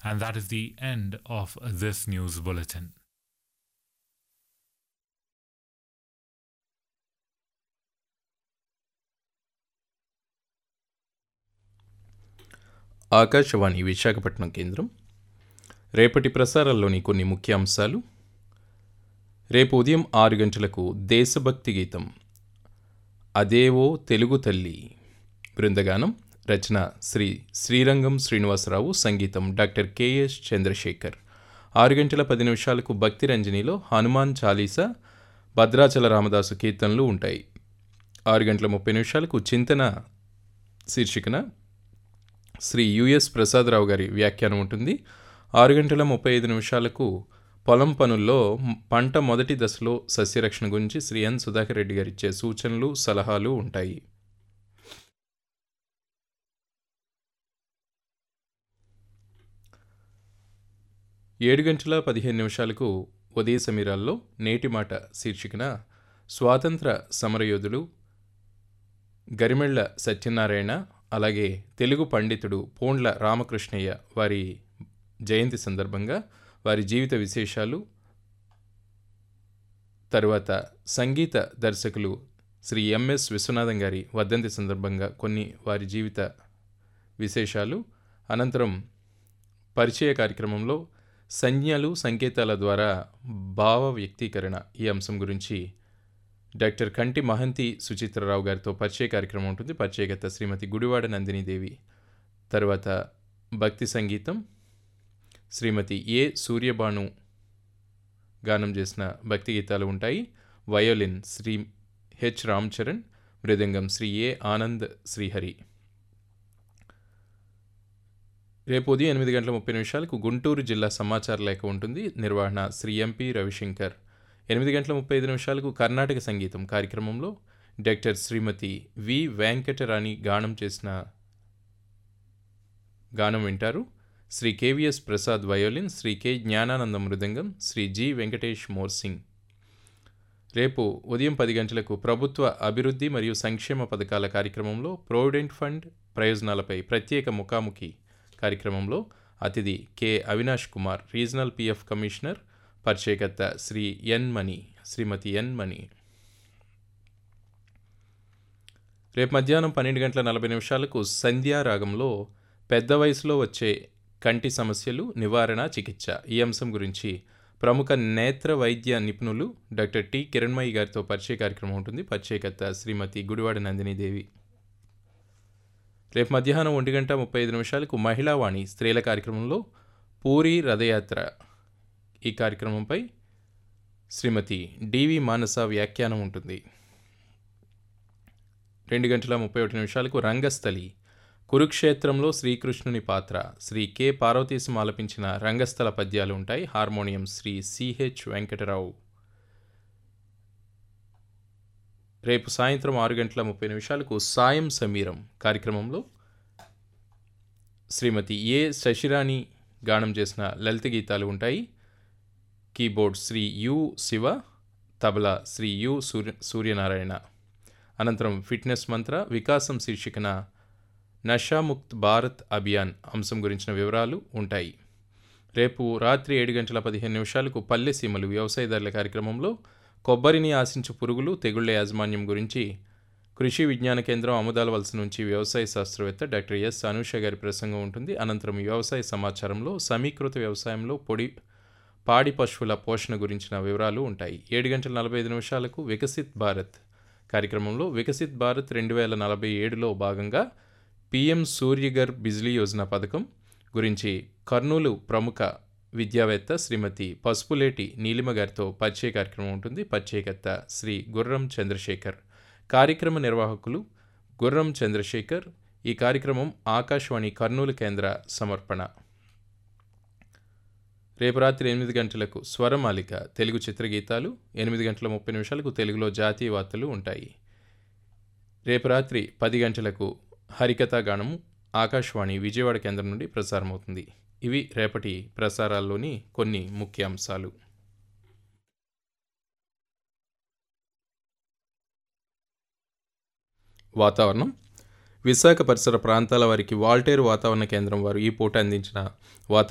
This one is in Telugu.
And that is the end of this news bulletin. Akashvani Visakhapatnam కేంద్రం రేపటి ప్రసారాల్లోని కొన్ని ముఖ్య అంశాలు రేపు ఉదయం ఆరు గంటలకు దేశభక్తి గీతం అదేవో తెలుగు తల్లి బృందగానం రచన శ్రీ శ్రీరంగం శ్రీనివాసరావు సంగీతం డాక్టర్ కెఎస్ చంద్రశేఖర్ ఆరు గంటల పది నిమిషాలకు భక్తి రంజనిలో హనుమాన్ చాలీసా భద్రాచల రామదాసు కీర్తనలు ఉంటాయి ఆరు గంటల ముప్పై నిమిషాలకు చింతన శీర్షికన శ్రీ యుఎస్ ప్రసాదరావు గారి వ్యాఖ్యానం ఉంటుంది ఆరు గంటల ముప్పై ఐదు నిమిషాలకు పొలం పనుల్లో మ్- పంట మొదటి దశలో సస్యరక్షణ గురించి శ్రీ ఎన్ సుధాకర్ రెడ్డి గారు ఇచ్చే సూచనలు సలహాలు ఉంటాయి ఏడు గంటల పదిహేను నిమిషాలకు ఉదయ సమీరాల్లో నేటి మాట శీర్షికన స్వాతంత్ర సమరయోధులు గరిమెళ్ల సత్యనారాయణ అలాగే తెలుగు పండితుడు పోండ్ల రామకృష్ణయ్య వారి జయంతి సందర్భంగా వారి జీవిత విశేషాలు తరువాత సంగీత దర్శకులు శ్రీ ఎంఎస్ విశ్వనాథం గారి వర్ధంతి సందర్భంగా కొన్ని వారి జీవిత విశేషాలు అనంతరం పరిచయ కార్యక్రమంలో సంజ్ఞలు సంకేతాల ద్వారా భావ వ్యక్తీకరణ ఈ అంశం గురించి డాక్టర్ కంటి మహంతి సుచిత్రరావు గారితో పరిచయ కార్యక్రమం ఉంటుంది పరిచయకర్త శ్రీమతి గుడివాడ నందినీదేవి తర్వాత భక్తి సంగీతం శ్రీమతి ఏ సూర్యభాను గానం చేసిన భక్తి గీతాలు ఉంటాయి violin Shri H Ram Charan mridangam Shri A Anand Srihari రేపు ఉదయం ఎనిమిది గంటల ముప్పై నిమిషాలకు గుంటూరు జిల్లా సమాచార లేఖ ఉంటుంది నిర్వహణ శ్రీ ఎంపీ రవిశంకర్ ఎనిమిది గంటల ముప్పై ఐదు నిమిషాలకు కర్ణాటక సంగీతం కార్యక్రమంలో డాక్టర్ శ్రీమతి వి వెంకటరాణి గానం చేసిన గానం వింటారు Shri KVS Prasad violin Shri K Jnanananda mridangam Shri G Venkatesh morsing రేపు ఉదయం పది గంటలకు ప్రభుత్వ అభివృద్ధి మరియు సంక్షేమ పథకాల కార్యక్రమంలో ప్రోవిడెంట్ ఫండ్ ప్రయోజనాలపై ప్రత్యేక ముఖాముఖి కార్యక్రమంలో అతిథి K Avinash Kumar regional PF commissioner పరిచయకర్త శ్రీ ఎన్ మణి శ్రీమతి ఎన్ మణి రేపు మధ్యాహ్నం పన్నెండు గంటల నలభై నిమిషాలకు సంధ్యారాగంలో పెద్ద వయసులో వచ్చే కంటి సమస్యలు నివారణ చికిత్స ఈ అంశం గురించి ప్రముఖ నేత్ర వైద్య నిపుణులు డాక్టర్ టి కిరణ్మయి గారితో పరిచయ కార్యక్రమం ఉంటుంది పరిచయకర్త శ్రీమతి గుడివాడ నందినీదేవి రేపు మధ్యాహ్నం ఒంటి గంట ముప్పై ఐదు నిమిషాలకు మహిళావాణి స్త్రీల కార్యక్రమంలో పూరి రథయాత్ర ఈ కార్యక్రమంపై శ్రీమతి డివి మానస వ్యాఖ్యానం ఉంటుంది రెండు గంటల ముప్పై ఒకటి నిమిషాలకు రంగస్థలి కురుక్షేత్రంలో శ్రీకృష్ణుని పాత్ర శ్రీ కె పార్వతీశం ఆలపించిన రంగస్థల పద్యాలు ఉంటాయి హార్మోనియం శ్రీ సిహెచ్ వెంకటరావు రేపు సాయంత్రం ఆరు గంటల ముప్పై నిమిషాలకు సాయం సమీరం కార్యక్రమంలో శ్రీమతి ఏ శశిరాణి గానం చేసిన లలిత గీతాలు ఉంటాయి keyboard Shri U Shiva tabla Shri U Surya Suryanarayana అనంతరం ఫిట్నెస్ మంత్ర వికాసం శీర్షికన నషాముక్త్ భారత్ అభియాన్ అంశం గురించిన వివరాలు ఉంటాయి రేపు రాత్రి ఏడు గంటల పదిహేను నిమిషాలకు పల్లె సీమలు వ్యవసాయదారుల కార్యక్రమంలో కొబ్బరిని ఆశించు పురుగులు తెగుళ్ల యాజమాన్యం గురించి కృషి విజ్ఞాన కేంద్రం అముదాల వలస నుంచి వ్యవసాయ శాస్త్రవేత్త డాక్టర్ ఎస్ అనూష గారి ప్రసంగం ఉంటుంది అనంతరం వ్యవసాయ సమాచారంలో సమీకృత వ్యవసాయంలో పొడి పాడి పశువుల పోషణ గురించిన వివరాలు ఉంటాయి ఏడు గంటల నలభై ఐదు నిమిషాలకు వికసిత్ భారత్ కార్యక్రమంలో వికసిత్ భారత్ రెండు వేల నలభై ఏడులో భాగంగా పిఎం సూర్యగర్ బిజ్లీ యోజన పథకం గురించి కర్నూలు ప్రముఖ విద్యావేత్త శ్రీమతి పసుపులేటి నీలిమ గారితో పరిచయ కార్యక్రమం ఉంటుంది పరిచయకర్త శ్రీ గుర్రం చంద్రశేఖర్ కార్యక్రమ నిర్వాహకులు గుర్రం చంద్రశేఖర్ ఈ కార్యక్రమం ఆకాశవాణి కర్నూలు కేంద్ర సమర్పణ రేపు రాత్రి ఎనిమిది గంటలకు స్వరమాలిక తెలుగు చిత్రగీతాలు ఎనిమిది గంటల ముప్పై నిమిషాలకు తెలుగులో జాతీయ వార్తలు ఉంటాయి రేపు రాత్రి పది గంటలకు హరికథా గానము ఆకాశవాణి విజయవాడ కేంద్రం నుండి ప్రసారమవుతుంది ఇవి రేపటి ప్రసారాల్లోని కొన్ని ముఖ్య అంశాలు వాతావరణం విశాఖ పరిసర ప్రాంతాల వారికి వాల్టేరు వాతావరణ కేంద్రం వారు ఈ పూట అందించిన వాతావరణ